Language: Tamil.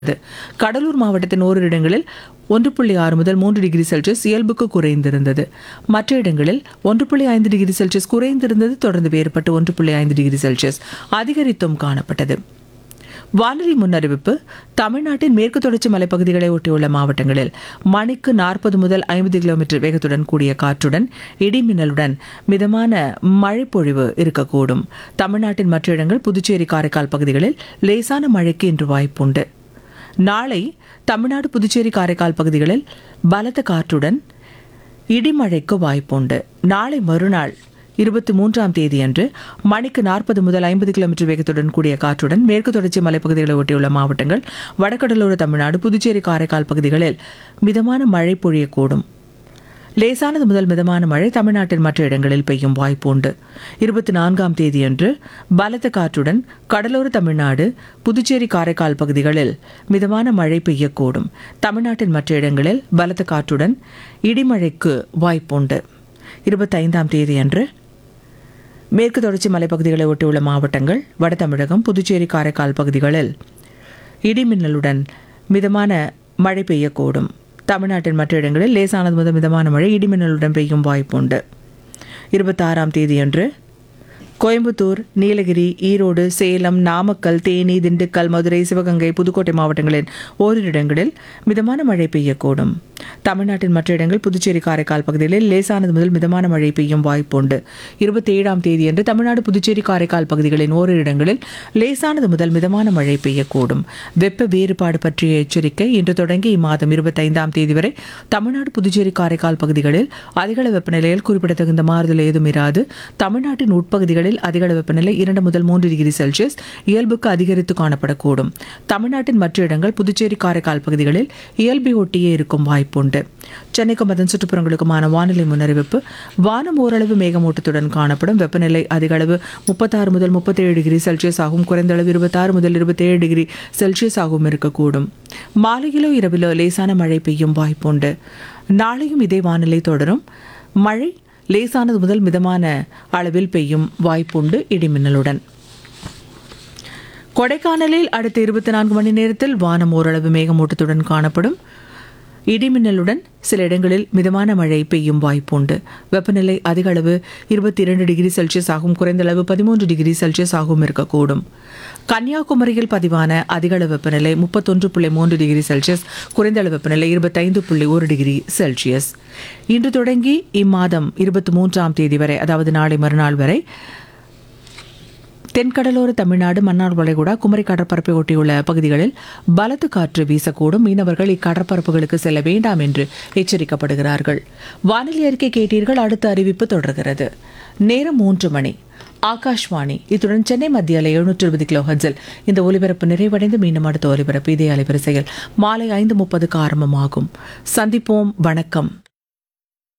கடலூர் மாவட்டத்தின் ஓரிரு இடங்களில் ஒன்று புள்ளி ஆறு முதல் மூன்று டிகிரி செல்சியஸ் இயல்புக்கு குறைந்திருந்தது மற்ற இடங்களில் ஒன்று புள்ளி ஐந்து டிகிரி செல்சியஸ் குறைந்திருந்தது தொடர்ந்து வேறுபட்டு ஒன்று புள்ளி ஐந்து டிகிரி செல்சியஸ் அதிகரித்தும் காணப்பட்டது வானிலை முன்னறிவிப்பு தமிழ்நாட்டின் மேற்கு தொடர்ச்சி மலைப்பகுதிகளை ஒட்டியுள்ள மாவட்டங்களில் மணிக்கு நாற்பது முதல் ஐம்பது கிலோமீட்டர் வேகத்துடன் கூடிய காற்றுடன் இடிமின்னலுடன் மிதமான மழைப்பொழிவு இருக்கக்கூடும் தமிழ்நாட்டின் மற்ற இடங்கள் புதுச்சேரி காரைக்கால் பகுதிகளில் லேசான மழைக்கு இன்று வாய்ப்புண்டு நாளை தமிழ்நாடு புதுச்சேரி காரைக்கால் பகுதிகளில் பலத்த காற்றுடன் இடிமழைக்கு வாய்ப்புண்டு நாளை மறுநாள் இருபத்தி மூன்றாம் தேதியன்று மணிக்கு நாற்பது முதல் ஐம்பது கிலோமீட்டர் வேகத்துடன் கூடிய காற்றுடன் மேற்கு தொடர்ச்சி மலைப்பகுதிகளை ஒட்டியுள்ள மாவட்டங்கள் வடகடலோர தமிழ்நாடு புதுச்சேரி காரைக்கால் பகுதிகளில் மிதமான மழை பொழியக்கூடும் லேசானது முதல் மிதமான மழை தமிழ்நாட்டின் மற்ற இடங்களில் பெய்யும் வாய்ப்பு உண்டு இருபத்தி நான்காம் தேதியன்று பலத்த காற்றுடன் கடலோர தமிழ்நாடு புதுச்சேரி காரைக்கால் பகுதிகளில் மிதமான மழை பெய்யக்கூடும் தமிழ்நாட்டின் மற்ற இடங்களில் பலத்த காற்றுடன் இடிமழைக்கு வாய்ப்புண்டு இருபத்தைந்தாம் தேதியன்று மேற்கு தொடர்ச்சி மலைப்பகுதிகளை ஒட்டியுள்ள மாவட்டங்கள் வட தமிழகம் புதுச்சேரி காரைக்கால் பகுதிகளில் இடிமின்னலுடன் மிதமான மழை பெய்யக்கூடும் தமிழ்நாட்டின் மற்ற இடங்களில் லேசானது முதல் மிதமான மழை இடிமின்னலுடன் பெய்யும் வாய்ப்புண்டு இருபத்தாறாம் தேதியன்று கோயம்புத்தூர் நீலகிரி ஈரோடு சேலம் நாமக்கல் தேனி திண்டுக்கல் மதுரை சிவகங்கை புதுக்கோட்டை மாவட்டங்களின் ஓரிரு இடங்களில் மிதமான மழை பெய்யக்கூடும் தமிழ்நாட்டின் மற்ற இடங்கள் புதுச்சேரி காரைக்கால் பகுதிகளில் லேசானது முதல் மிதமான மழை பெய்யும் வாய்ப்புண்டு இருபத்தி ஏழாம் தேதியன்று தமிழ்நாடு புதுச்சேரி காரைக்கால் பகுதிகளின் ஓரிரு இடங்களில் லேசானது முதல் மிதமான மழை பெய்யக்கூடும் வெப்ப வேறுபாடு பற்றிய எச்சரிக்கை இன்று தொடங்கி இம்மாதம் இருபத்தைந்தாம் தேதி வரை தமிழ்நாடு புதுச்சேரி காரைக்கால் பகுதிகளில் அதிகள வெப்பநிலையில் குறிப்பிடத்தகுந்த மாறுதல் ஏதும் இராது தமிழ்நாட்டின் உட்பகுதிகளில் அதிகள வெப்பநிலை இரண்டு முதல் மூன்று டிகிரி செல்சியஸ் இயல்புக்கு அதிகரித்து காணப்படக்கூடும் தமிழ்நாட்டின் மற்ற இடங்கள் புதுச்சேரி காரைக்கால் பகுதிகளில் இயல்பை ஒட்டியே இருக்கும் வாய்ப்புண்டு சென்னைக்கும் அதன் சுற்றுப்புறங்களுக்குமான வானிலை முன்னறிவிப்பு வானம் ஓரளவு மேகமூட்டத்துடன் காணப்படும் வெப்பநிலை அதிகளவு முப்பத்தாறு முதல் முப்பத்தேழு டிகிரி செல்சியஸ் ஆகும் குறைந்த அளவு இருபத்தாறு முதல் இருபத்தேழு டிகிரி செல்சியஸ் ஆகவும் இருக்கக்கூடும் மாலையிலோ இரவிலோ லேசான மழை பெய்யும் வாய்ப்புண்டு நாளையும் இதே வானிலை தொடரும் மழை லேசானது முதல் மிதமான அளவில் பெய்யும் வாய்ப்புண்டு இடிமின்னலுடன் கொடைக்கானலில் அடுத்த இருபத்தி நான்கு மணி நேரத்தில் வானம் ஓரளவு மேகமூட்டத்துடன் காணப்படும் இடிமின்னலுடன் சில இடங்களில் மிதமான மழை பெய்யும் வாய்ப்புண்டு வெப்பநிலை அதிக அளவு இருபத்தி இரண்டு டிகிரி செல்சியஸ் ஆகும் குறைந்த அளவு பதிமூன்று டிகிரி செல்சியஸ் ஆகவும் இருக்கக்கூடும் கன்னியாகுமரியில் பதிவான அதிக அளவு வெப்பநிலை முப்பத்தொன்று புள்ளி மூன்று டிகிரி செல்சியஸ் குறைந்த அளவு வெப்பநிலை இருபத்தைந்து புள்ளி ஒரு டிகிரி செல்சியஸ் இன்று தொடங்கி இம்மாதம் இருபத்தி மூன்றாம் தேதி வரை அதாவது நாளை மறுநாள் வரை தென்கடலோர தமிழ்நாடு மன்னார் வளைகுடா குமரி கடற்பரப்பை ஒட்டியுள்ள பகுதிகளில் பலத்து காற்று வீசக்கூடும் மீனவர்கள் இக்கடற்பரப்புகளுக்கு செல்ல வேண்டாம் என்று எச்சரிக்கப்படுகிறார்கள் வானிலை அறிக்கை கேட்டீர்கள் அடுத்த அறிவிப்பு தொடர்கிறது நேரம் மூன்று மணி ஆகாஷ்வாணி இத்துடன் சென்னை மத்திய அலை எழுநூற்று இருபது கிலோ ஹட்ஸில் இந்த ஒலிபரப்பு நிறைவடைந்து மீண்டும் அடுத்த ஒலிபரப்பு இதே அலைவரிசையில் மாலை ஐந்து முப்பதுக்கு ஆரம்பமாகும் சந்திப்போம் வணக்கம்